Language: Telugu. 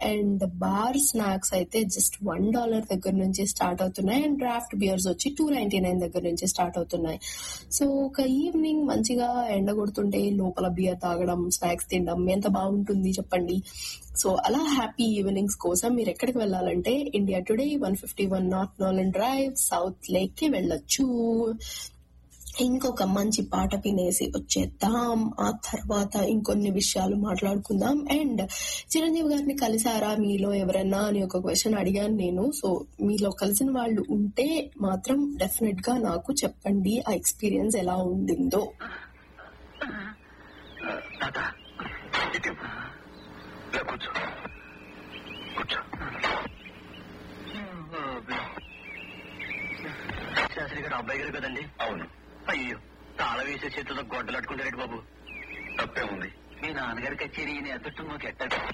అండ్ బార్ స్నాక్స్ అయితే జస్ట్ వన్ డాలర్ దగ్గర నుంచి స్టార్ట్ అవుతున్నాయి అండ్ డ్రాఫ్ట్ బియర్స్ వచ్చి టూ నైన్టీ నైన్ దగ్గర నుంచి స్టార్ట్ అవుతున్నాయి సో ఒక ఈవినింగ్ మంచిగా ఎండ కొడుతుంటే లోపల బియర్ తాగడం స్నాక్స్ తినడం ఎంత బాగుంటుంది చెప్పండి సో అలా హ్యాపీ ఈవినింగ్స్ కోసం మీరు ఎక్కడికి వెళ్ళాలంటే India today one fifty one north Norlan drive south lake కి వెళ్ళొచ్చు ఇంకొక మంచి పాట వినేసి వచ్చేద్దాం ఆ తర్వాత ఇంకొన్ని విషయాలు మాట్లాడుకుందాం అండ్ చిరంజీవి గారిని కలిసారా మీలో ఎవరన్నా అని ఒక క్వశ్చన్ అడిగాను నేను సో మీలో కలిసిన వాళ్ళు ఉంటే మాత్రం డెఫినెట్ గా నాకు చెప్పండి ఆ ఎక్స్పీరియన్స్ ఎలా ఉండిందో తాత ఇటు. ఇలా కూర్చో కూర్చో శాస్త్రి గారు అబ్బాయి గారు కదండి అవును అయ్యో తాళ వేసే చేతులతో గొడ్డలు అట్టుకుంటారేంటి బాబు తప్పే ఉంది మీ నాన్నగారి కచేరీ అదృష్టం మాకు ఎట్ట